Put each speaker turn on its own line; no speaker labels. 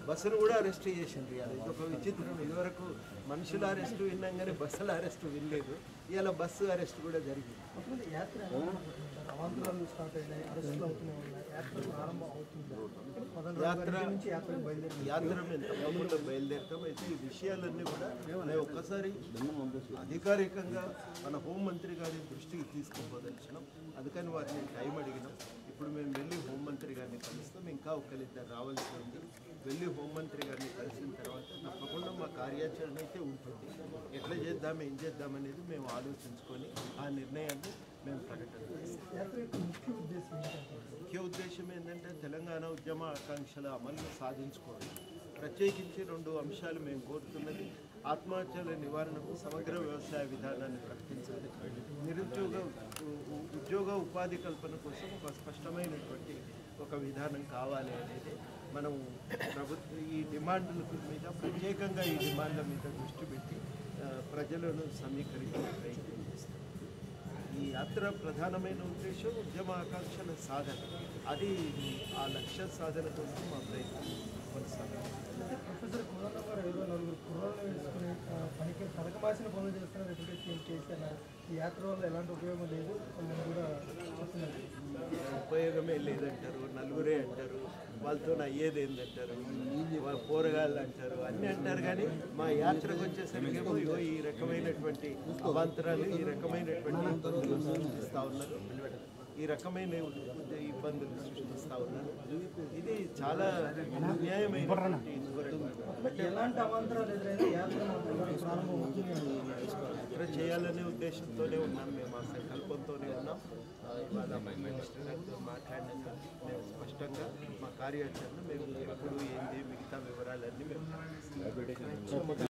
బస్సును కూడా అరెస్ట్ చేసిండ్రు ఇవాళ ఇది ఒక విచిత్రం ఇదివరకు మనుషుల అరెస్ట్ విన్నాం కానీ బస్సుల అరెస్ట్ వినలేదు ఇవాళ బస్సు అరెస్ట్ కూడా జరిగింది
అసలు యాత్ర ఎలా ఉండబోతుంది? అవాంతరాలు స్టార్ట్ అయినాయి అరెస్టులు అవుతూనే ఉన్నాయి యాత్ర ప్రారంభం అవుతుంది పదహారు
యాత్ర
నుంచి యాత్ర బయలుదేరి
యాత్ర మేము తప్పకుండా బయలుదేరుతాం అయితే ఈ విషయాలన్నీ కూడా మేము ఒక్కసారి అధికారికంగా మన హోంమంత్రి గారి దృష్టికి తీసుకుపోదలిచినాం అందుకని వారిని టైం అడిగినాం ఇప్పుడు మేము వెళ్ళి హోంమంత్రి గారిని కలుస్తాం ఇంకా ఒకరిద్దరు రావాల్సి ఉంది వెళ్ళి హోంమంత్రి గారిని కలిసిన తర్వాత తప్పకుండా మా కార్యాచరణ అయితే ఉంటుంది ఎట్లా చేద్దాం ఏం చేద్దాం అనేది మేము ఆలోచించుకొని ఆ నిర్ణయాన్ని మేము ప్రకటన చేస్తాం
యాత్ర యొక్క ముఖ్య ఉద్దేశం ఏంటంటే
ముఖ్య ఉద్దేశం ఏంటంటే తెలంగాణ ఉద్యమ ఆకాంక్షల అమలును సాధించుకోవడం ప్రత్యేకించి రెండు అంశాలు మేము కోరుతున్నది ఆత్మహత్యల నివారణకు సమగ్ర వ్యవసాయ విధానాన్ని ప్రకటించాలి నిరుద్యోగ ఉ- ఉ- ఉద్యోగ ఉపాధి కల్పన కోసం ఒక స్పష్టమైనటువంటి ఒక విధానం కావాలి అనేది మనం ప్రభుత్వ ఈ డిమాండ్ల మీద ప్రత్యేకంగా ఈ డిమాండ్ల మీద దృష్టి పెట్టి ఆ, ప్రజలను సమీకరించే ప్రయత్నం చేస్తాం ఈ యాత్ర ప్రధానమైన ఉద్దేశం ఉద్యమ ఆకాంక్షల సాధన అది ఆ లక్ష్య సాధన కోసం మా ప్రయత్నం కొనసాగాలి
అయితే ప్రొఫెసర్ కోదండ గారు ఏదో నలుగురు కుర్రాళ్ళు వేసుకుని ఆ, పనికి పథకమాసిన పనులు చేస్తున్నారు ఎటువంటి సీఎం చేశారు ఈ యాత్ర వల్ల ఎలాంటి ఉపయోగం లేదు అని కూడా చెప్తున్నారు
ఉపయోగమే లేదంటారు నలుగురే అంటారు వాళ్ళతో అయ్యేది ఏందంటారు వాళ్ళ పోరగాళ్ళు అంటారు అన్నీ అంటారు కానీ మా యాత్రకు వచ్చేసరికి ఏమో ఇగో ఈ రకమైనటువంటి అవాంతరాలు ఈ రకమైనటువంటి ఇబ్బందులు సృష్టిస్తూ ఉన్నారు ఈ రకమైన ఇబ్బందులు సృష్టిస్తూ ఉన్నారు ఇది చాలా అన్యాయమైనటువంటి ధోరణి.
ఎలాంటి అవాంతరాలు ఎదురైనా యాత్ర మాత్రం ప్రారంభం అవుతుంది అని
యాత్ర చేయాలనే ఉద్దేశంతోనే ఉన్నాం మేము ఆ సంకల్పంతోనే ఉన్నాం ఆ, ఇవాళ మినిస్టర్ గారితో మాట్లాడినాక మేము స్పష్టంగా మా కార్యాచరణ మేము ఎప్పుడు ఏంది మిగతా వివరాలన్నీ మేము